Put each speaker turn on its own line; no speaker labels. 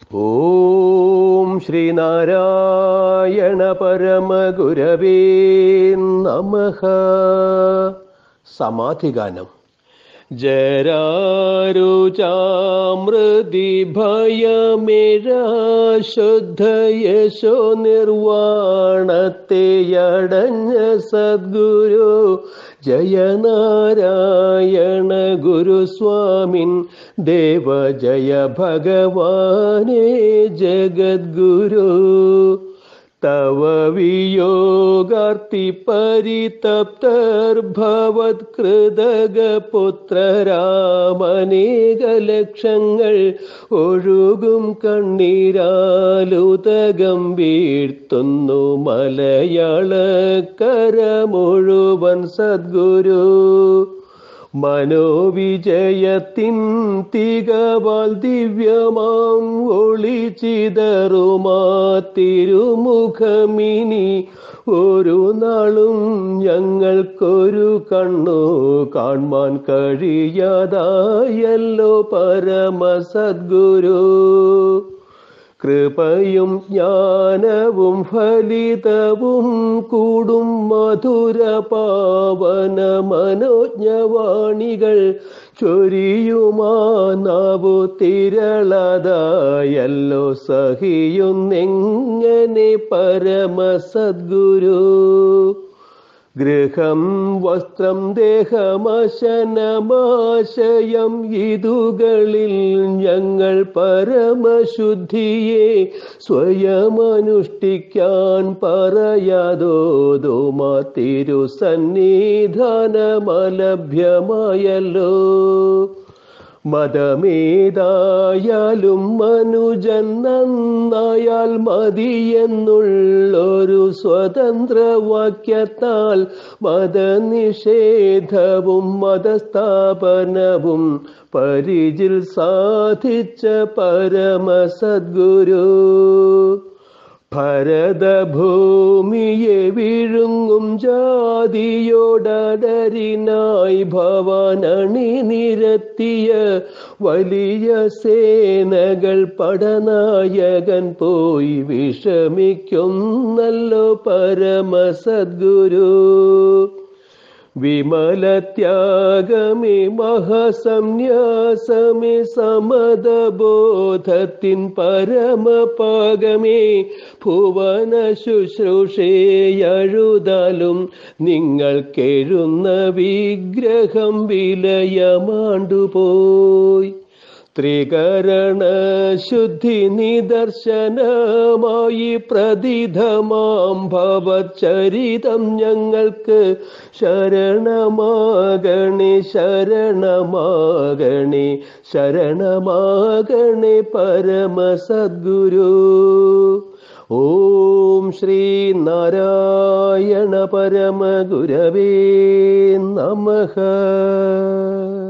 ഓം ശ്രീനാരായണ പരമഗുരവേ നമഃ സമാധിഗാനം ജരാരുചാമൃതി ഭയമേഴ ശുദ്ധയശോ നിർവാണത്തെയടഞ്ഞ സദ്ഗുരു ജയനാരായണ ഗുരുസ്വാമിൻ ദേവ ജയ ഭഗവാനേ ജഗദ്ഗുരു തവ വിയോഗാർത്തി പരിതപ്തർഭവത്കൃതകപുത്രരാമനേക ലക്ഷങ്ങൾ ഒഴുകും കണ്ണീരാലുതകം വീഴ്ത്തുന്നു മലയാളക്കര മുഴുവൻ സദ്ഗുരു മനോവിജയത്തിൻ തികവാൽ ദിവ്യമാം ഒളിച്ചിതറുമാ തിരുമുഖമിനി ഒരു നാളും ഞങ്ങൾക്കൊരു കണ്ണു കാൺമാൻ കഴിയാതായല്ലോ പരമ സദ്ഗുരു കൃപയും ജ്ഞാനവും ഫലിതവും കൂടും മധുര പാവന മനോജ്ഞവാണികൾ ചൊരിയുമാനാവു തിരളതായല്ലോ സഹിയുന്നെങ്ങനെ പരമ സദ്ഗുരു ഗൃഹം വസ്ത്രം ദേഹമശനമാശയം ഇതുകളിൽ ഞങ്ങൾ പരമശുദ്ധിയെ സ്വയമനുഷ്ഠിക്കാൻ പറയാതോതുമാ തിരുസന്നിധാനമലഭ്യമായല്ലോ മതമേതായാലും മനുജൻ നന്നായാൽ മതിയെന്നുള്ളൊരു സ്വതന്ത്രവാക്യത്താൽ മതനിഷേധവും മതസ്ഥാപനവും പരിചിൽ സാധിച്ച പരമ സദ്ഗുരു ഭരതഭൂമിയെ വിഴുങ്ങും ജാതിയോടരിനായി ഭവാനണി നിരത്തിയ വലിയ സേനകൾ പടനായകൻ പോയി വിഷമിക്കുന്നല്ലോ പരമ സദ്ഗുരു വിമലത്യാഗമേ മഹാസന്യാസമേ സമതബോധത്തിൻ പരമപാകമേ ഭുവന ശുശ്രൂഷയഴുതാലും നിങ്ങൾക്കെഴുന്ന വിഗ്രഹം വിലയമാണ്ടുപോയി ത്രികരണ ശുദ്ധി നിദർശനമായി പ്രതിധമാം ഭവചരിതം ഞങ്ങൾക്ക് ശരണമാകണേ ശരണമാകണേ ശരണമാകണേ പരമ സദ്ഗുരു ഓം ശ്രീ നാരായണ പരമ ഗുരവേ നമഃ